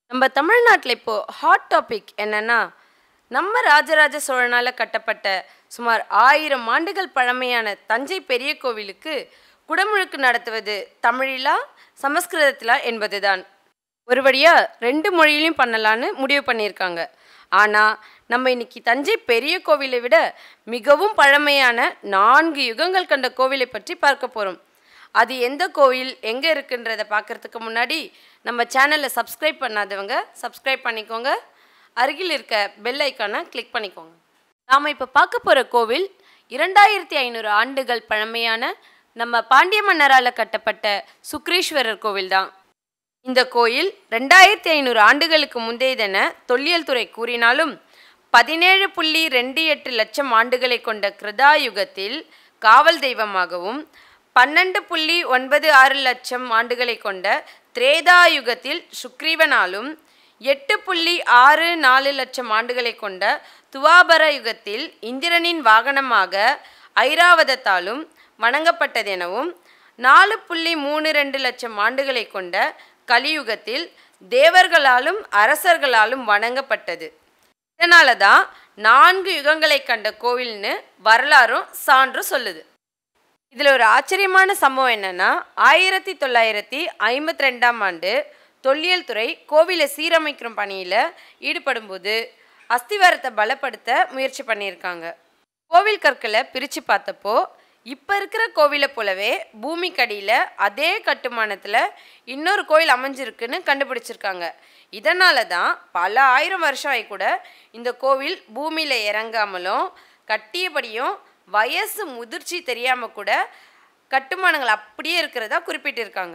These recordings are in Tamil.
நம்ம தமிழ்நாட்டில் இப்போது ஹாட் டாபிக் என்னன்னா நம்ம ராஜராஜ சோழனால் கட்டப்பட்ட சுமார் ஆயிரம் ஆண்டுகள் பழமையான தஞ்சை பெரிய கோவிலுக்கு குடமுழுக்கு நடத்துவது தமிழிலா சமஸ்கிருதத்திலா என்பதுதான் ஒரு வழியாக ரெண்டு மொழியிலையும் பண்ணலான்னு முடிவு பண்ணியிருக்காங்க ஆனால் நம்ம இன்னைக்கு தஞ்சை பெரிய கோவிலை விட மிகவும் பழமையான நான்கு யுகங்கள் கண்ட கோவிலை பற்றி பார்க்க போகிறோம் அது எந்த கோவில் எங்கே இருக்குன்றதை பார்க்கறதுக்கு முன்னாடி நம்ம சேனலை சப்ஸ்கிரைப் பண்ணாதவங்க சப்ஸ்கிரைப் பண்ணிக்கோங்க அருகில் இருக்க பெல் ஐக்கானை கிளிக் பண்ணிக்கோங்க நாம் இப்போ பார்க்க போகிற கோவில் இரண்டாயிரத்தி ஐநூறு ஆண்டுகள் பழமையான நம்ம பாண்டிய மன்னரால் கட்டப்பட்ட சுக்ரீஸ்வரர் கோவில் தான் இந்த கோயில் ரெண்டாயிரத்தி ஐநூறு ஆண்டுகளுக்கு முந்தையதென தொல்லியல் துறை கூறினாலும் பதினேழு புள்ளி ரெண்டு எட்டு லட்சம் ஆண்டுகளை கொண்ட கிருதாயுகத்தில் காவல் தெய்வமாகவும் பன்னெண்டு புள்ளி ஒன்பது ஆறு லட்சம் ஆண்டுகளை கொண்ட திரேதாயுகத்தில் சுக்ரீவனாலும் எட்டு புள்ளி ஆறு நாலு லட்சம் ஆண்டுகளை கொண்ட துவாபர யுகத்தில் இந்திரனின் வாகனமாக ஐராவதத்தாலும் வணங்கப்பட்டதெனவும் நாலு புள்ளி மூணு ரெண்டு லட்சம் ஆண்டுகளை கொண்ட கலியுகத்தில் தேவர்களாலும் அரசர்களாலும் வணங்கப்பட்டது இதனால தான் நான்கு யுகங்களை கண்ட கோவில்னு வரலாறும் சான்றும் சொல்லுது இதில் ஒரு ஆச்சரியமான சம்பவம் என்னன்னா ஆயிரத்தி தொள்ளாயிரத்தி ஐம்பத்தி ரெண்டாம் ஆண்டு தொல்லியல் துறை கோவிலை சீரமைக்கும் பணியில் ஈடுபடும்போது அஸ்திவாரத்தை பலப்படுத்த முயற்சி பண்ணியிருக்காங்க கோவில் கற்களை பிரித்து பார்த்தப்போ இப்போ இருக்கிற கோவிலை போலவே பூமிக்கடியில் அதே கட்டுமானத்தில் இன்னொரு கோயில் அமைஞ்சிருக்குன்னு கண்டுபிடிச்சிருக்காங்க இதனால தான் பல ஆயிரம் வருஷம் ஆகி கூட இந்த கோவில் பூமியில் இறங்காமலும் கட்டியபடியும் வயசு முதிர்ச்சி தெரியாமல் கூட கட்டுமானங்கள் அப்படியே இருக்கிறதா குறிப்பிட்டிருக்காங்க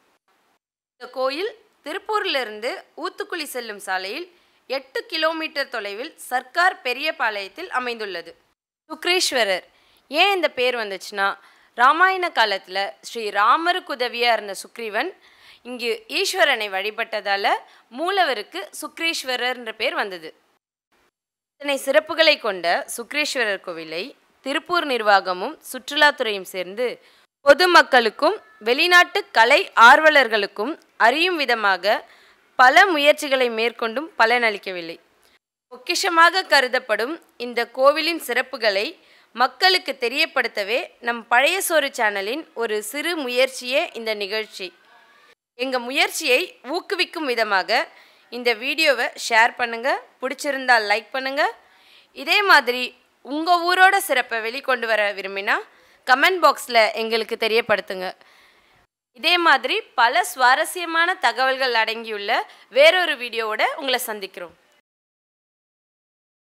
இந்த கோயில் திருப்பூரிலிருந்து ஊத்துக்குளி செல்லும் சாலையில் எட்டு கிலோமீட்டர் தொலைவில் சர்க்கார் பெரியபாளையத்தில் அமைந்துள்ளது சுக்ரீஸ்வரர் ஏன் இந்த பேர் வந்துச்சுன்னா ராமாயண காலத்தில் ஸ்ரீ ராமருக்கு உதவியாக இருந்த சுக்ரீவன் இங்கு ஈஸ்வரனை வழிபட்டதால் மூலவருக்கு சுக்ரீஸ்வரர்ன்ற பேர் வந்தது இத்தனை சிறப்புகளை கொண்ட சுக்ரீஸ்வரர் கோவிலை திருப்பூர் நிர்வாகமும் சுற்றுலாத்துறையும் சேர்ந்து பொதுமக்களுக்கும் வெளிநாட்டு கலை ஆர்வலர்களுக்கும் அறியும் விதமாக பல முயற்சிகளை மேற்கொண்டும் பலனளிக்கவில்லை பொக்கிஷமாக கருதப்படும் இந்த கோவிலின் சிறப்புகளை மக்களுக்கு தெரியப்படுத்தவே நம் பழைய சோறு சேனலின் ஒரு சிறு முயற்சியே இந்த நிகழ்ச்சி எங்கள் முயற்சியை ஊக்குவிக்கும் விதமாக இந்த வீடியோவை ஷேர் பண்ணுங்கள் பிடிச்சிருந்தால் லைக் பண்ணுங்கள் இதே மாதிரி உங்கள் ஊரோட சிறப்பை வெளிக்கொண்டு வர விரும்பினா கமெண்ட் பாக்ஸில் எங்களுக்கு தெரியப்படுத்துங்க இதே மாதிரி பல சுவாரஸ்யமான தகவல்கள் அடங்கியுள்ள வேறொரு வீடியோவோட உங்களை சந்திக்கிறோம்